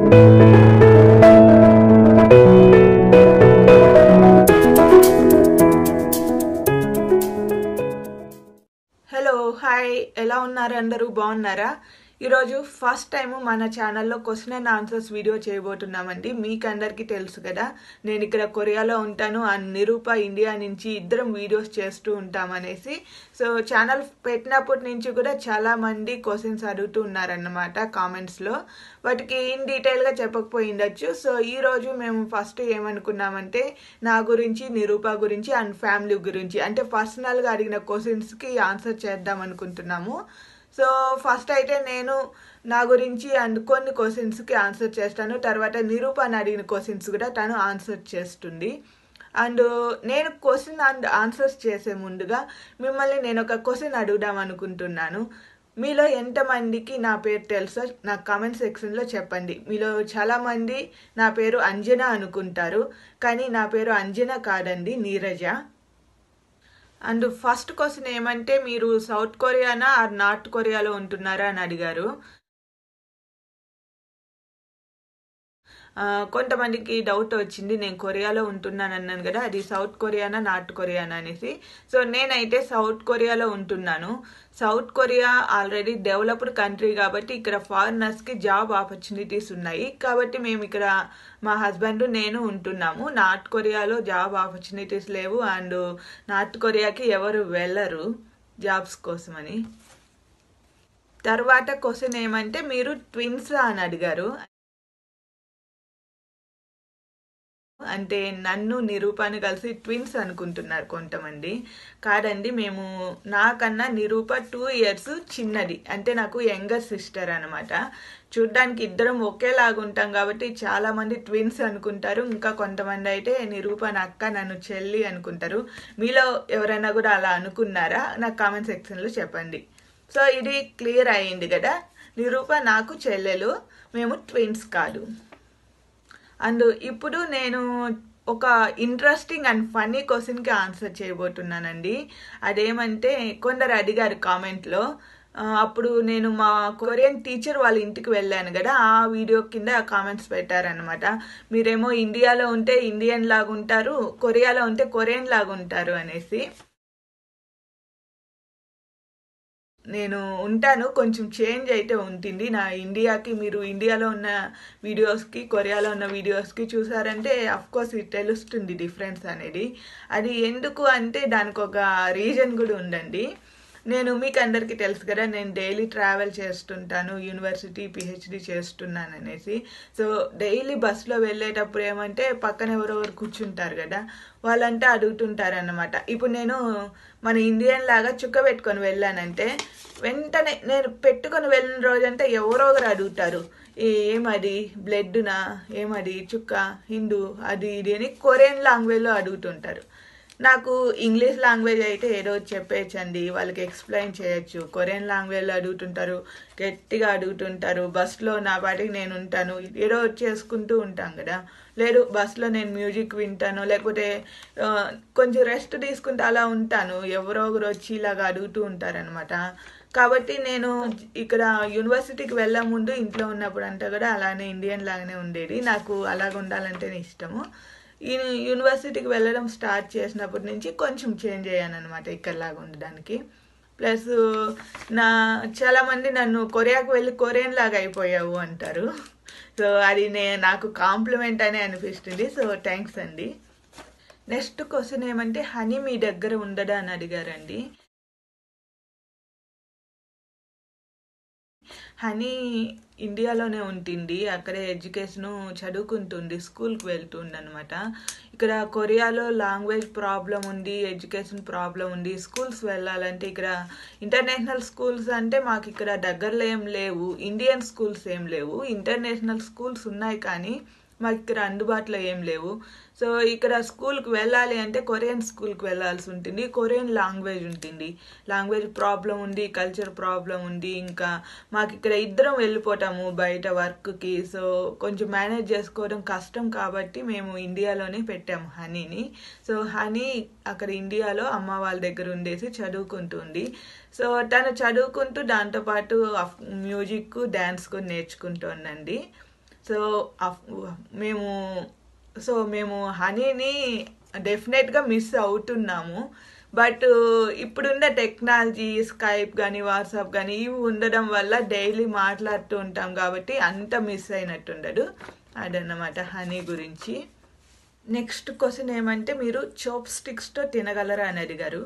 hello hi ఎలా ఉన్నారు అందరూ బాగున్నారా ఈరోజు ఫస్ట్ టైం మన ఛానల్లో క్వశ్చన్ అండ్ ఆన్సర్స్ వీడియో చేయబోతున్నామండి మీకు అందరికీ తెలుసు కదా నేను ఇక్కడ కొరియాలో ఉంటాను అండ్ నిరూప ఇండియా నుంచి ఇద్దరం వీడియోస్ చేస్తూ ఉంటామనేసి సో ఛానల్ పెట్టినప్పటి నుంచి కూడా చాలా మంది క్వశ్చన్స్ అడుగుతూ ఉన్నారన్నమాట కామెంట్స్లో వాటికి ఇన్ డీటెయిల్గా చెప్పకపోయి ఉండొచ్చు సో ఈ రోజు మేము ఫస్ట్ ఏమనుకున్నామంటే నా గురించి నిరూప గురించి అండ్ ఫ్యామిలీ గురించి అంటే పర్సనల్గా అడిగిన క్వశ్చన్స్కి ఆన్సర్ చేద్దాం అనుకుంటున్నాము సో ఫస్ట్ అయితే నేను నా గురించి అండ్ కొన్ని క్వశ్చన్స్కి ఆన్సర్ చేస్తాను తర్వాత నిరూపణ అడిగిన క్వశ్చన్స్ కూడా తను ఆన్సర్ చేస్తుంది అండ్ నేను క్వశ్చన్ అండ్ ఆన్సర్స్ చేసే ముందుగా మిమ్మల్ని నేను ఒక క్వశ్చన్ అడుగుదాం అనుకుంటున్నాను మీలో ఎంతమందికి నా పేరు తెలుసో నాకు కామెంట్ సెక్షన్లో చెప్పండి మీలో చాలామంది నా పేరు అంజన అనుకుంటారు కానీ నా పేరు అంజన కాదండి నీరజ అండ్ ఫస్ట్ క్వశ్చన్ ఏమంటే మీరు సౌత్ కొరియానా ఆర్ నార్త్ కొరియాలో ఉంటున్నారా అని అడిగారు ఆ, కొంతమందికి డౌట్ వచ్చింది నేను కొరియాలో ఉంటున్నాను అన్నాను కదా అది సౌత్ కొరియానా నార్త్ కొరియానా అనేసి సో నేనైతే సౌత్ కొరియాలో ఉంటున్నాను South Korea already developed country కాబట్టి ఇక్కడ ఫారినర్స్కి జాబ్ ఆపర్చునిటీస్ ఉన్నాయి కాబట్టి మేము ఇక్కడ మా హస్బెండ్ నేను ఉంటున్నాము నార్త్ కొరియాలో జాబ్ ఆపర్చునిటీస్ లేవు అండ్ నార్త్ కొరియాకి ఎవరు వెళ్ళరు జాబ్స్ కోసమని తర్వాత క్వశ్చన్ ఏమంటే మీరు ట్విన్స్ అని అడిగారు అంటే నన్ను నిరూపని కలిసి ట్విన్స్ అనుకుంటున్నారు కొంతమంది కాదండి మేము నాకన్నా నిరూప టూ ఇయర్స్ చిన్నది అంటే నాకు యంగర్ సిస్టర్ అనమాట చూడ్డానికి ఇద్దరం ఒకేలాగా ఉంటాం కాబట్టి చాలా మంది ట్విన్స్ అనుకుంటారు ఇంకా కొంతమంది అయితే నిరూపణ అక్క నన్ను చెల్లి అనుకుంటారు మీలో ఎవరైనా కూడా అలా అనుకున్నారా నాకు కామెంట్ సెక్షన్లో చెప్పండి సో ఇది క్లియర్ అయ్యింది కదా నిరూప నాకు చెల్లెలు మేము ట్విన్స్ కాదు అండ్ ఇప్పుడు నేను ఒక ఇంట్రెస్టింగ్ అండ్ ఫన్నీ క్వశ్చన్కి ఆన్సర్ చేయబోతున్నానండి అదేమంటే కొందరు అడిగారు కామెంట్లో ఆ, అప్పుడు నేను మా కొరియన్ టీచర్ వాళ్ళ ఇంటికి వెళ్ళాను కదా ఆ వీడియో కింద కామెంట్స్ పెట్టారనమాట మీరేమో ఇండియాలో ఉంటే ఇండియన్ లాగా ఉంటారు కొరియాలో ఉంటే కొరియన్ లాగా ఉంటారు అనేసి నేను ఉంటాను కొంచెం చేంజ్ అయితే ఉంటుంది నా ఇండియాకి మీరు ఇండియాలో ఉన్న వీడియోస్కి కొరియాలో ఉన్న వీడియోస్కి చూసారంటే కోర్స్ ఇది తెలుస్తుంది డిఫరెన్స్ అనేది అది ఎందుకు అంటే దానికి ఒక రీజన్ కూడా ఉందండి నేను మీకు అందరికీ తెలుసు కదా నేను డైలీ ట్రావెల్ చేస్తుంటాను యూనివర్సిటీ పిహెచ్డి చేస్తున్నాను అనేసి సో డైలీ బస్సులో వెళ్ళేటప్పుడు ఏమంటే పక్కన ఎవరెవరు కూర్చుంటారు కదా వాళ్ళంటే అడుగుతుంటారు అన్నమాట ఇప్పుడు నేను మన ఇండియన్ లాగా చుక్క పెట్టుకొని వెళ్ళానంటే వెంటనే నేను పెట్టుకొని వెళ్ళిన రోజంతా ఎవరో ఒకరు అడుగుతారు ఏమది బ్లడ్నా ఏమది చుక్క హిందూ అది ఇది అని కొరియన్ లాంగ్వేజ్లో అడుగుతుంటారు నాకు ఇంగ్లీష్ లాంగ్వేజ్ అయితే ఏదో చెప్పేయచ్చండి వాళ్ళకి ఎక్స్ప్లెయిన్ చేయొచ్చు కొరియన్ లాంగ్వేజ్లో అడుగుతుంటారు గట్టిగా అడుగుతుంటారు బస్లో నా పాటికి నేను ఉంటాను ఏదో చేసుకుంటూ ఉంటాం కదా లేదు బస్లో నేను మ్యూజిక్ వింటాను లేకపోతే ఆ, కొంచెం రెస్ట్ తీసుకుంటూ అలా ఉంటాను ఎవరో ఒకరు వచ్చి ఇలాగ అడుగుతూ ఉంటారనమాట కాబట్టి నేను ఇక్కడ యూనివర్సిటీకి వెళ్ళే ముందు ఇంట్లో ఉన్నప్పుడు అంతా కూడా అలానే ఇండియన్ లాగానే ఉండేది నాకు అలాగ ఉండాలంటేనే ఇష్టము ఈ యూనివర్సిటీకి వెళ్ళడం స్టార్ట్ చేసినప్పటి నుంచి కొంచెం చేంజ్ అయ్యాను అనమాట ఇక్కడలాగా ఉండడానికి ప్లస్ నా చాలామంది నన్ను కొరియాకు వెళ్ళి కొరియన్ లాగా అయిపోయావు అంటారు సో అది నే నాకు కాంప్లిమెంట్ అనే అనిపిస్తుంది సో థ్యాంక్స్ అండి నెక్స్ట్ క్వశ్చన్ ఏమంటే హనీ మీ దగ్గర ఉండదా అని అడిగారండి హనీ ఇండియాలోనే ఉంటుంది అక్కడే ఎడ్యుకేషన్ చదువుకుంటుంది స్కూల్కి వెళ్తుంది అనమాట ఇక్కడ కొరియాలో లాంగ్వేజ్ ప్రాబ్లం ఉంది ఎడ్యుకేషన్ ప్రాబ్లం ఉంది స్కూల్స్ వెళ్ళాలంటే ఇక్కడ ఇంటర్నేషనల్ స్కూల్స్ అంటే మాకు ఇక్కడ దగ్గరలో ఏం లేవు ఇండియన్ స్కూల్స్ ఏం లేవు ఇంటర్నేషనల్ స్కూల్స్ ఉన్నాయి కానీ మాకు ఇక్కడ అందుబాటులో ఏం లేవు సో ఇక్కడ స్కూల్కి వెళ్ళాలి అంటే కొరియన్ స్కూల్కి వెళ్ళాల్సి ఉంటుంది కొరియన్ లాంగ్వేజ్ ఉంటుంది లాంగ్వేజ్ ప్రాబ్లం ఉంది కల్చర్ ప్రాబ్లం ఉంది ఇంకా మాకు ఇక్కడ ఇద్దరం వెళ్ళిపోతాము బయట వర్క్కి సో కొంచెం మేనేజ్ చేసుకోవడం కష్టం కాబట్టి మేము ఇండియాలోనే పెట్టాము హనీని సో హనీ అక్కడ ఇండియాలో అమ్మ వాళ్ళ దగ్గర ఉండేసి చదువుకుంటుంది సో తను చదువుకుంటూ దాంతోపాటు మ్యూజిక్ డ్యాన్స్ కూడా నేర్చుకుంటుందండి సో అఫ్- మేము సో మేము హనీని డెఫినెట్గా మిస్ అవుతున్నాము బట్ ఇప్పుడున్న టెక్నాలజీ స్కైప్ కానీ వాట్సాప్ కానీ ఇవి ఉండడం వల్ల డైలీ మాట్లాడుతూ ఉంటాం కాబట్టి అంత మిస్ అయినట్టు ఉండదు అదన్నమాట హనీ గురించి నెక్స్ట్ క్వశ్చన్ ఏమంటే మీరు చోప్ స్టిక్స్తో తినగలరా అని అడిగారు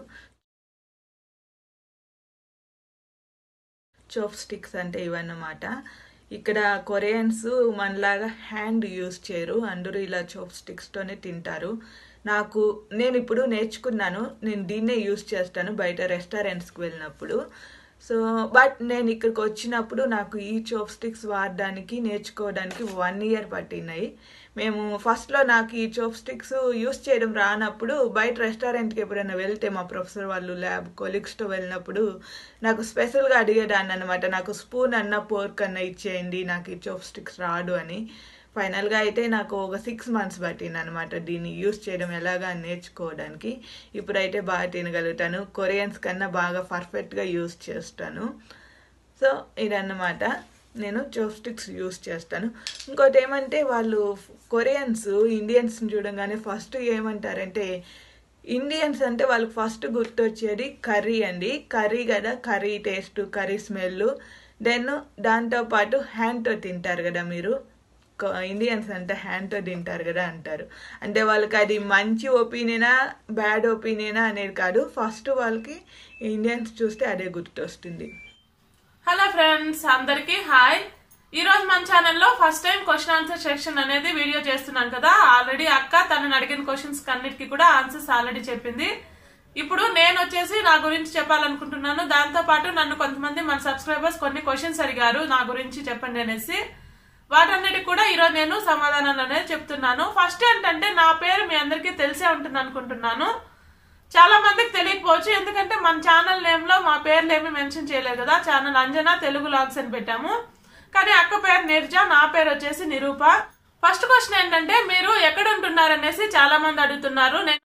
చోప్ స్టిక్స్ అంటే ఇవన్నమాట ఇక్కడ కొరియన్స్ మనలాగా హ్యాండ్ యూస్ చేయరు అందరూ ఇలా చోప్ స్టిక్స్తోనే తింటారు నాకు నేను ఇప్పుడు నేర్చుకున్నాను నేను దీన్నే యూస్ చేస్తాను బయట రెస్టారెంట్స్కి వెళ్ళినప్పుడు సో బట్ నేను ఇక్కడికి వచ్చినప్పుడు నాకు ఈ చోప్ స్టిక్స్ వాడడానికి నేర్చుకోవడానికి వన్ ఇయర్ పట్టినాయి మేము ఫస్ట్లో నాకు ఈ చోప్ స్టిక్స్ యూస్ చేయడం రానప్పుడు బయట రెస్టారెంట్కి ఎప్పుడైనా వెళ్తే మా ప్రొఫెసర్ వాళ్ళు ల్యాబ్ కొలీగ్స్తో వెళ్ళినప్పుడు నాకు స్పెషల్గా అడిగేదాన్ని అనమాట నాకు స్పూన్ అన్న పోర్క్ అన్న ఇచ్చేయండి నాకు ఈ చోప్ స్టిక్స్ రాడు అని ఫైనల్గా అయితే నాకు ఒక సిక్స్ మంత్స్ పట్టింది అనమాట దీన్ని యూస్ చేయడం ఎలాగా అని నేర్చుకోవడానికి ఇప్పుడైతే బాగా తినగలుగుతాను కొరియన్స్ కన్నా బాగా పర్ఫెక్ట్గా యూస్ చేస్తాను సో ఇదన్నమాట నేను చోప్స్టిక్స్ యూస్ చేస్తాను ఇంకోటి ఏమంటే వాళ్ళు కొరియన్స్ ఇండియన్స్ని చూడంగానే ఫస్ట్ ఏమంటారంటే ఇండియన్స్ అంటే వాళ్ళకి ఫస్ట్ గుర్తొచ్చేది కర్రీ అండి కర్రీ కదా curry taste curry smell then దాంతోపాటు హ్యాండ్తో తింటారు కదా మీరు కొ- ఇండియన్స్ అంటే హ్యాండ్తో తింటారు కదా అంటారు అంటే వాళ్ళకి అది మంచి ఒపీనియనా బ్యాడ్ ఒపీనియనా అనేది కాదు ఫస్ట్ వాళ్ళకి ఇండియన్స్ చూస్తే అదే గుర్తొస్తుంది హలో ఫ్రెండ్స్ అందరికి హాయ్ ఈ రోజు మన ఛానల్లో first time question answer section అనేది వీడియో చేస్తున్నాను కదా ఆల్రెడీ అక్క తనని అడిగిన క్వశ్చన్స్ అన్నిటికీ కూడా ఆన్సర్స్ ఆల్రెడీ చెప్పింది ఇప్పుడు నేను వచ్చేసి నా గురించి చెప్పాలనుకుంటున్నాను దాంతో పాటు నన్ను కొంతమంది మన సబ్స్క్రైబర్స్ కొన్ని క్వశ్చన్స్ అడిగారు నా గురించి చెప్పండి అనేసి వాటన్నిటికి కూడా ఈరోజు నేను సమాధానాలు అనేది చెప్తున్నాను ఫస్ట్ ఏంటంటే నా పేరు మీ అందరికీ తెలిసే ఉంటుంది అనుకుంటున్నాను చాలా మందికి తెలియకపోవచ్చు ఎందుకంటే మన ఛానల్ నేమ్ లో మా పేర్లు ఏమి మెన్షన్ చేయలేదు కదా ఛానల్ అంజనా తెలుగు లాగ్స్ అని పెట్టాము కానీ అక్క పేరు నిర్జా నా పేరు వచ్చేసి నిరూప ఫస్ట్ క్వశ్చన్ ఏంటంటే మీరు ఎక్కడ ఉంటున్నారు అనేసి చాలా మంది అడుగుతున్నారు నేను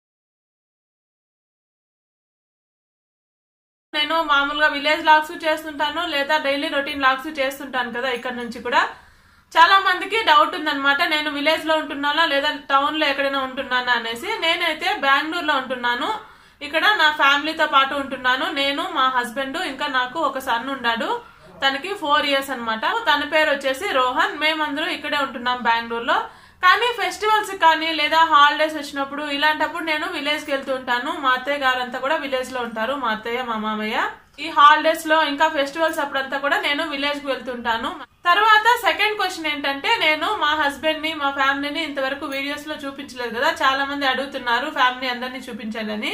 నేను మామూలుగా విలేజ్ లాగ్స్ చేస్తుంటాను లేదా డైలీ రొటీన్ లాగ్స్ చేస్తుంటాను కదా ఇక్కడ నుంచి కూడా చాలా మందికి డౌట్ ఉందన్నమాట నేను విలేజ్ లో ఉంటున్నానా లేదా టౌన్ లో ఎక్కడైనా ఉంటున్నానా అనేసి నేనైతే బెంగళూరులో ఉంటున్నాను ఇక్కడ నా ఫ్యామిలీతో పాటు ఉంటున్నాను నేను మా హస్బెండ్ ఇంకా నాకు ఒక సన్ ఉన్నాడు తనకి ఫోర్ ఇయర్స్ అన్నమాట తన పేరు వచ్చేసి రోహన్ మేమందరం ఇక్కడే ఉంటున్నాం బెంగళూరులో కానీ ఫెస్టివల్స్ కానీ లేదా హాలిడేస్ వచ్చినప్పుడు ఇలాంటప్పుడు నేను విలేజ్ కి వెళ్తూ ఉంటాను మా అత్తయ్య గారంతా కూడా విలేజ్ లో ఉంటారు మా అత్తయ్య మా మామయ్య ఈ హాలిడేస్ లో ఇంకా ఫెస్టివల్స్ అప్పుడంతా కూడా నేను విలేజ్ కి వెళ్తుంటాను తర్వాత సెకండ్ క్వశ్చన్ ఏంటంటే నేను మా హస్బెండ్ ని మా ఫ్యామిలీని ఇంతవరకు వీడియోస్ లో చూపించలేదు కదా చాలా మంది అడుగుతున్నారు ఫ్యామిలీ అందరినీ చూపించాలని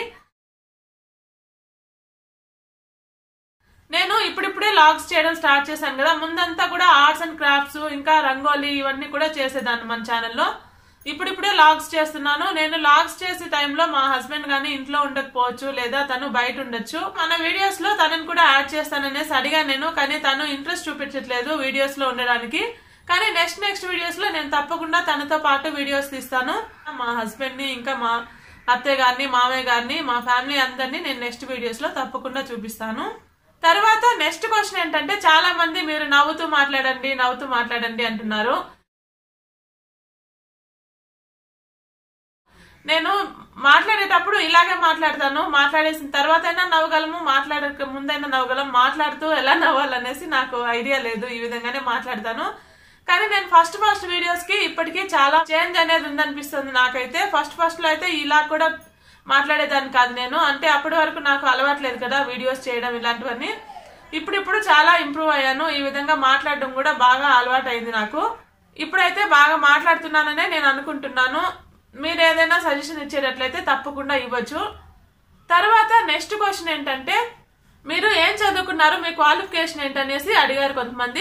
నేను ఇప్పుడిప్పుడే లాగ్స్ చేయడం స్టార్ట్ చేశాను కదా ముందంతా కూడా ఆర్ట్స్ అండ్ క్రాఫ్ట్స్ ఇంకా రంగోలీ ఇవన్నీ కూడా చేసేదాన్ని మన ఛానల్లో ఇప్పుడిప్పుడే లాగ్స్ చేస్తున్నాను నేను లాగ్స్ చేసే టైంలో మా హస్బెండ్ గానీ ఇంట్లో ఉండకపోవచ్చు లేదా తను బయట ఉండొచ్చు మన వీడియోస్ లో తనని కూడా యాడ్ చేస్తాననేసి అడిగాను నేను కానీ తను ఇంట్రెస్ట్ చూపించట్లేదు వీడియోస్ లో ఉండడానికి కానీ నెక్స్ట్ నెక్స్ట్ వీడియోస్ లో నేను తప్పకుండా తనతో పాటు వీడియోస్ తీస్తాను మా హస్బెండ్ ని ఇంకా మా అత్తయ్య గారిని మామయ్య గారిని మా ఫ్యామిలీ అందరినీ నేను నెక్స్ట్ వీడియోస్ లో తప్పకుండా చూపిస్తాను తర్వాత నెక్స్ట్ క్వశ్చన్ ఏంటంటే చాలా మంది మీరు నవ్వుతూ మాట్లాడండి నవ్వుతూ మాట్లాడండి అంటున్నారు నేను మాట్లాడేటప్పుడు ఇలాగే మాట్లాడతాను మాట్లాడేసిన తర్వాత అయినా నవ్వగలము మాట్లాడక ముందైనా నవ్వగలం మాట్లాడుతూ ఎలా నవ్వాలనేసి నాకు ఐడియా లేదు ఈ విధంగానే మాట్లాడతాను కానీ నేను ఫస్ట్ ఫస్ట్ వీడియోస్ కి ఇప్పటికీ చాలా చేంజ్ అనేది ఉందనిపిస్తుంది నాకైతే ఫస్ట్ ఫస్ట్ లో అయితే ఇలా కూడా మాట్లాడేదాన్ని కాదు నేను అంటే అప్పటి వరకు నాకు అలవాట్లేదు కదా వీడియోస్ చేయడం ఇలాంటివన్నీ ఇప్పుడు ఇప్పుడు చాలా ఇంప్రూవ్ అయ్యాను ఈ విధంగా మాట్లాడడం కూడా బాగా అలవాటు అయింది నాకు ఇప్పుడైతే బాగా మాట్లాడుతున్నాననే నేను అనుకుంటున్నాను మీరు ఏదైనా సజెషన్ ఇచ్చేటట్లయితే తప్పకుండా ఇవ్వచ్చు తర్వాత నెక్స్ట్ క్వశ్చన్ ఏంటంటే మీరు ఏం చదువుకున్నారు మీ క్వాలిఫికేషన్ ఏంటనేసి అడిగారు కొంతమంది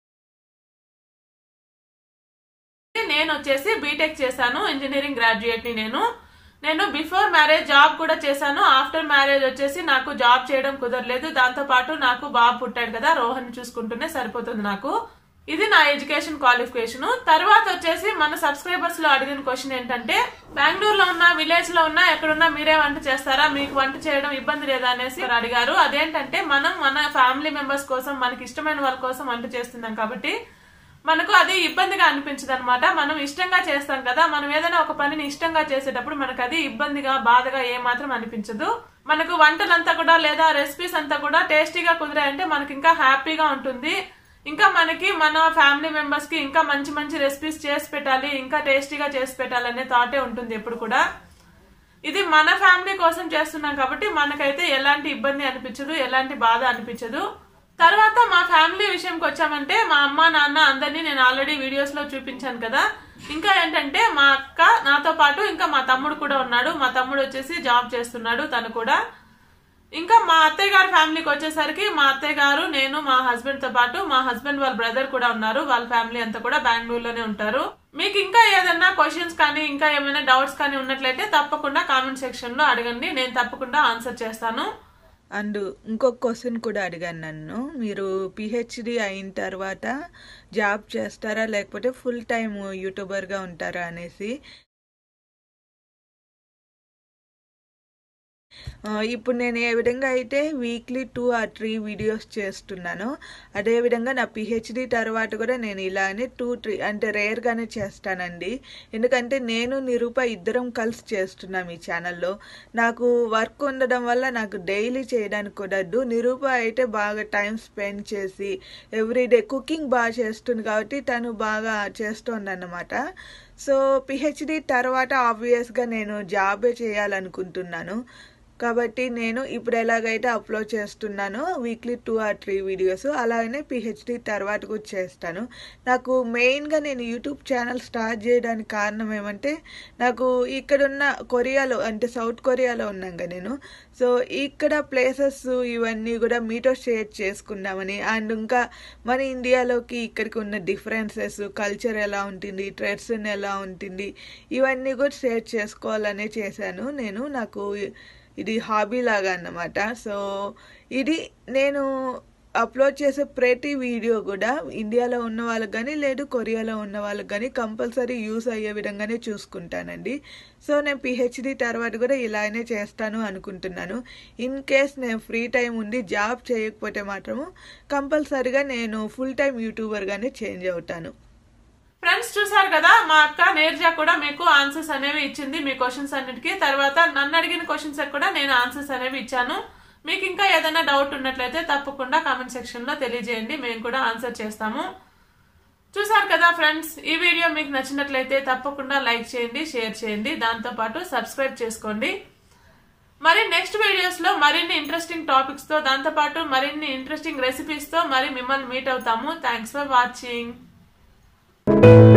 నేను వచ్చేసి బీటెక్ చేశాను ఇంజనీరింగ్ గ్రాడ్యుయేట్ ని నేను నేను బిఫోర్ మ్యారేజ్ జాబ్ కూడా చేశాను ఆఫ్టర్ మ్యారేజ్ వచ్చేసి నాకు జాబ్ చేయడం కుదరలేదు దాంతో పాటు నాకు బాబు పుట్టాడు కదా రోహన్ చూసుకుంటూనే సరిపోతుంది నాకు ఇది నా ఎడ్యుకేషన్ క్వాలిఫికేషన్ తర్వాత వచ్చేసి మన సబ్స్క్రైబర్స్ లో అడిగిన క్వశ్చన్ ఏంటంటే బెంగళూరులో ఉన్న విలేజ్ లో ఉన్నా ఎక్కడున్నా మీరే వంట చేస్తారా మీకు వంట చేయడం ఇబ్బంది లేదా అనేసి వారు అడిగారు అదేంటంటే మనం మన ఫ్యామిలీ మెంబర్స్ కోసం మనకి ఇష్టమైన వాళ్ళ కోసం వంట చేస్తున్నాం కాబట్టి మనకు అది ఇబ్బందిగా అనిపించదు అనమాట మనం ఇష్టంగా చేస్తాం కదా మనం ఏదైనా ఒక పనిని ఇష్టంగా చేసేటప్పుడు మనకు అది ఇబ్బందిగా బాధగా ఏమాత్రం అనిపించదు మనకు వంటలంతా కూడా లేదా రెసిపీస్ అంతా కూడా టేస్టీగా కుదిరాయంటే మనకి ఇంకా హ్యాపీగా ఉంటుంది ఇంకా మనకి మన ఫ్యామిలీ మెంబర్స్ కి ఇంకా మంచి మంచి రెసిపీస్ చేసి పెట్టాలి ఇంకా టేస్టీగా చేసి పెట్టాలి అనే థాటే ఉంటుంది ఎప్పుడు కూడా ఇది మన ఫ్యామిలీ కోసం చేస్తున్నాం కాబట్టి మనకైతే ఎలాంటి ఇబ్బంది అనిపించదు ఎలాంటి బాధ అనిపించదు తర్వాత మా ఫ్యామిలీ విషయంకి వచ్చామంటే మా అమ్మ నాన్న అందరినీ నేను ఆల్రెడీ వీడియోస్ లో చూపించాను కదా ఇంకా ఏంటంటే మా అక్క నాతో పాటు ఇంకా మా తమ్ముడు కూడా ఉన్నాడు మా తమ్ముడు వచ్చేసి జాబ్ చేస్తున్నాడు తను కూడా ఇంకా మా అత్తయ్య గారి ఫ్యామిలీకి వచ్చేసరికి మా అత్తయ్య గారు నేను మా హస్బెండ్ తో పాటు మా హస్బెండ్ వాళ్ళ బ్రదర్ కూడా ఉన్నారు వాళ్ళ ఫ్యామిలీ అంతా కూడా బెంగళూరులోనే ఉంటారు మీకు ఇంకా ఏదైనా క్వశ్చన్స్ కానీ ఇంకా ఏమైనా డౌట్స్ కానీ ఉన్నట్లయితే తప్పకుండా కామెంట్ సెక్షన్ లో అడగండి నేను తప్పకుండా ఆన్సర్ చేస్తాను అండ్ ఇంకొక క్వశ్చన్ కూడా అడిగాను నన్ను మీరు పిహెచ్డి అయిన తర్వాత జాబ్ చేస్తారా లేకపోతే ఫుల్ టైం యూట్యూబర్గా ఉంటారా అనేసి ఆ, ఇప్పుడు నేను ఏ విధంగా అయితే weekly two or three videos చేస్తున్నానో అదే విధంగా నా పిహెచ్డి తర్వాత కూడా నేను ఇలానే టూ త్రీ అంటే రేర్గానే చేస్తానండి ఎందుకంటే నేను నిరూప ఇద్దరం కలిసి చేస్తున్నాం ఈ ఛానల్లో నాకు వర్క్ ఉండడం వల్ల నాకు డైలీ చేయడానికి కుదరదు నిరూప అయితే బాగా టైం స్పెండ్ చేసి ఎవ్రీడే కుకింగ్ బాగా చేస్తుంది కాబట్టి తను బాగా చేస్తుంది అన్నమాట సో పిహెచ్డి తర్వాత ఆబ్వియస్గా నేను జాబే చేయాలనుకుంటున్నాను కాబట్టి నేను ఇప్పుడు ఎలాగైతే అప్లోడ్ చేస్తున్నానో weekly two or three videos అలాగనే పిహెచ్డి తర్వాత కూడా చేస్తాను నాకు మెయిన్గా నేను యూట్యూబ్ ఛానల్ స్టార్ట్ చేయడానికి కారణం ఏమంటే నాకు ఇక్కడున్న కొరియాలో అంటే సౌత్ కొరియాలో ఉన్నాగా నేను సో ఇక్కడ ప్లేసెస్ ఇవన్నీ కూడా మీతో షేర్ చేసుకుందామని అండ్ ఇంకా మన ఇండియాలోకి ఇక్కడికి ఉన్న డిఫరెన్సెస్ కల్చర్ ఎలా ఉంటుంది ట్రెడిషన్ ఎలా ఉంటుంది ఇవన్నీ కూడా షేర్ చేసుకోవాలనే చేశాను నేను నాకు ఇది హాబీ లాగా అన్నమాట సో ఇది నేను అప్లోడ్ చేసే ప్రతి వీడియో కూడా ఇండియాలో ఉన్న వాళ్ళకి కానీ లేదు కొరియాలో ఉన్న వాళ్ళకి కానీ కంపల్సరీ యూస్ అయ్యే విధంగానే చూసుకుంటానండి సో నేను పిహెచ్డి తర్వాత కూడా ఇలానే చేస్తాను అనుకుంటున్నాను ఇన్ కేస్ నేను ఫ్రీ టైం ఉండి జాబ్ చేయకపోతే మాత్రము కంపల్సరీగా నేను ఫుల్ టైం యూట్యూబర్గానే చేంజ్ అవుతాను ఫ్రెండ్స్ చూసారు కదా మా అక్క నేర్జా కూడా మీకు ఆన్సర్స్ అనేవి ఇచ్చింది మీ క్వశ్చన్స్ అన్నిటికీ తర్వాత నన్ను అడిగిన క్వశ్చన్స్ కూడా నేను ఆన్సర్స్ అనేవి ఇచ్చాను మీకు ఇంకా ఏదైనా డౌట్ ఉన్నట్లయితే తప్పకుండా కామెంట్ సెక్షన్ లో తెలియజేయండి మేము కూడా ఆన్సర్ చేస్తాము చూసారు కదా ఫ్రెండ్స్ ఈ వీడియో మీకు నచ్చినట్లయితే తప్పకుండా లైక్ చేయండి షేర్ చేయండి దాంతో పాటు సబ్స్క్రైబ్ చేసుకోండి మరి నెక్స్ట్ వీడియోస్ లో మరిన్ని ఇంట్రెస్టింగ్ టాపిక్స్ తో దాంతో పాటు మరిన్ని ఇంట్రెస్టింగ్ రెసిపీస్ తో మరి మిమ్మల్ని మీట్ అవుతాము థ్యాంక్స్ ఫర్ వాచింగ్